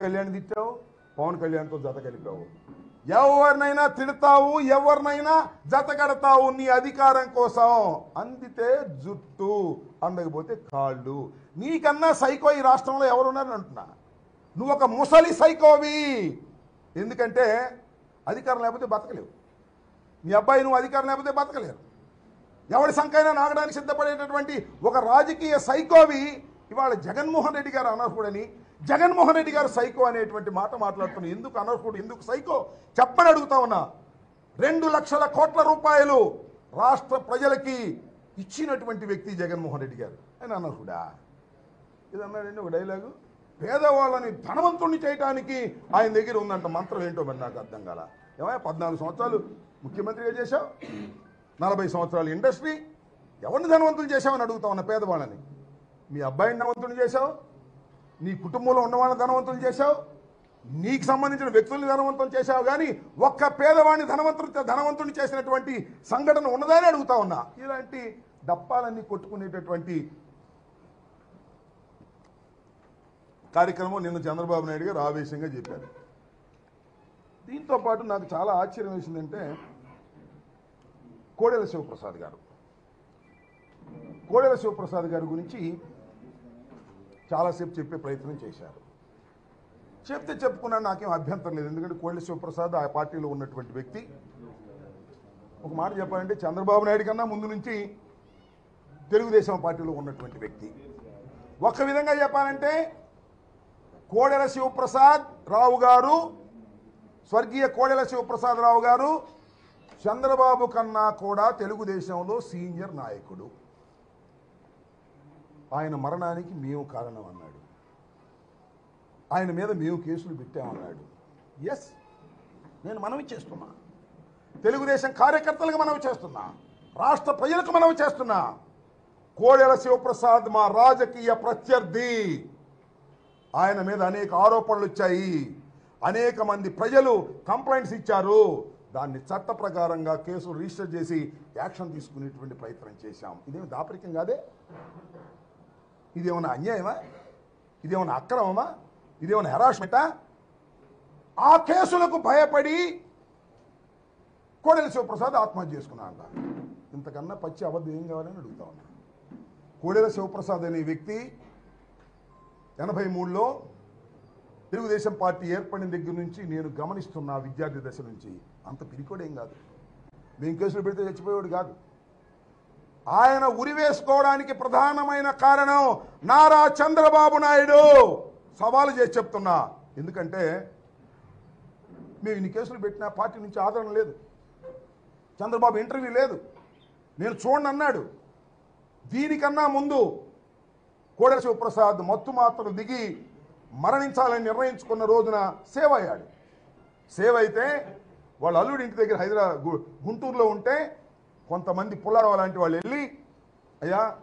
కళ్యాణ్ తిట్టావు పవన్ కళ్యాణ్తో జత కలిపావు ఎవరినైనా తిడతావు ఎవరినైనా జత కడతావు నీ అధికారం కోసం అందితే జుట్టు అందకపోతే కాళ్ళు నీకన్నా సైకో ఈ రాష్ట్రంలో ఎవరున్నారని అంటున్నా నువ్వు ఒక ముసలి సైకోవి ఎందుకంటే అధికారం లేకపోతే బతకలేవు మీ అబ్బాయి నువ్వు అధికారం లేకపోతే బతకలేరు ఎవడి సంకైనా నాగడానికి సిద్ధపడేటటువంటి ఒక రాజకీయ సైకోవి ఇవాళ జగన్మోహన్ రెడ్డి గారు అనర్హుడని జగన్మోహన్ రెడ్డి గారు సైకో అనేటువంటి మాట మాట్లాడుతున్నా ఎందుకు అనర్హుడు ఎందుకు సైకో చెప్పని అడుగుతా ఉన్నా రెండు లక్షల కోట్ల రూపాయలు రాష్ట్ర ప్రజలకి ఇచ్చినటువంటి వ్యక్తి జగన్మోహన్ రెడ్డి గారు ఆయన అనర్హుడా ఇది అన్నాడండి ఒక డైలాగు పేదవాళ్ళని ధనవంతుణ్ణి చేయటానికి ఆయన దగ్గర ఉందంట మంత్రం ఏంటో మరి నాకు అర్థం కాల ఏమయ్య పద్నాలుగు సంవత్సరాలు ముఖ్యమంత్రిగా చేశావు నలభై సంవత్సరాలు ఇండస్ట్రీ ఎవరిని ధనవంతులు చేశావని అడుగుతా ఉన్న పేదవాళ్ళని మీ అబ్బాయిని ధనవంతులు చేశావు నీ కుటుంబంలో ఉన్న వాళ్ళని ధనవంతులు చేశావు నీకు సంబంధించిన వ్యక్తుల్ని ధనవంతం చేశావు కానీ ఒక్క పేదవాడిని ధనవంతుడు ధనవంతుని చేసినటువంటి సంఘటన ఉన్నదని అడుగుతా ఉన్నా ఇలాంటి డప్పాలన్నీ కొట్టుకునేటటువంటి కార్యక్రమం నిన్న చంద్రబాబు నాయుడు గారు ఆవేశంగా చెప్పారు దీంతో పాటు నాకు చాలా ఆశ్చర్యం వేసిందంటే కోడెల శివప్రసాద్ గారు కోడెల శివప్రసాద్ గారి గురించి చాలాసేపు చెప్పే ప్రయత్నం చేశారు చెప్తే చెప్పుకున్నా నాకేం అభ్యంతరం లేదు ఎందుకంటే కోడెల శివప్రసాద్ ఆ పార్టీలో ఉన్నటువంటి వ్యక్తి ఒక మాట చెప్పాలంటే చంద్రబాబు నాయుడు కన్నా ముందు నుంచి తెలుగుదేశం పార్టీలో ఉన్నటువంటి వ్యక్తి ఒక విధంగా చెప్పాలంటే కోడెల శివప్రసాద్ రావు గారు స్వర్గీయ కోడెల శివప్రసాద్ రావు గారు చంద్రబాబు కన్నా కూడా తెలుగుదేశంలో సీనియర్ నాయకుడు ఆయన మరణానికి మేము కారణం అన్నాడు ఆయన మీద మేము కేసులు పెట్టామన్నాడు ఎస్ నేను మనవి చేస్తున్నా తెలుగుదేశం కార్యకర్తలకు మనవి చేస్తున్నా రాష్ట్ర ప్రజలకు మనవి చేస్తున్నా కోడెల శివప్రసాద్ మా రాజకీయ ప్రత్యర్థి ఆయన మీద అనేక ఆరోపణలు వచ్చాయి అనేక మంది ప్రజలు కంప్లైంట్స్ ఇచ్చారు దాన్ని చట్ట ప్రకారంగా కేసు రిజిస్టర్ చేసి యాక్షన్ తీసుకునేటువంటి ప్రయత్నం చేశాం ఇదేమి దాపరికం కాదే ఇదేమన్నా అన్యాయమా ఇదేమన్నా అక్రమమా ఇదేమన్నా హెరాస్మెంటా ఆ కేసులకు భయపడి కోడెల శివప్రసాద్ ఆత్మహత్య చేసుకున్నా అంట ఇంతకన్నా పచ్చి అబద్ధం ఏం కావాలని అడుగుతా ఉన్నా కోడెల శివప్రసాద్ అనే వ్యక్తి ఎనభై మూడులో తెలుగుదేశం పార్టీ ఏర్పడిన దగ్గర నుంచి నేను గమనిస్తున్నా విద్యార్థి దశ నుంచి అంత పిరికోడేం కాదు మేము కేసులు పెడితే చచ్చిపోయేవాడు కాదు ఆయన ఉరివేసుకోవడానికి ప్రధానమైన కారణం నారా చంద్రబాబు నాయుడు సవాలు చేసి చెప్తున్నా ఎందుకంటే మేము ఇన్ని కేసులు పెట్టినా పార్టీ నుంచి ఆదరణ లేదు చంద్రబాబు ఇంటర్వ్యూ లేదు నేను చూడండి అన్నాడు దీనికన్నా ముందు కోడెల శివప్రసాద్ మత్తు మాత్రం దిగి మరణించాలని నిర్ణయించుకున్న రోజున సేవ్ అయ్యాడు సేవ్ అయితే వాళ్ళ అల్లుడి ఇంటి దగ్గర హైదరాబాద్ గుంటూరులో ఉంటే కొంతమంది పుల్లారావు లాంటి వాళ్ళు వెళ్ళి అయ్యా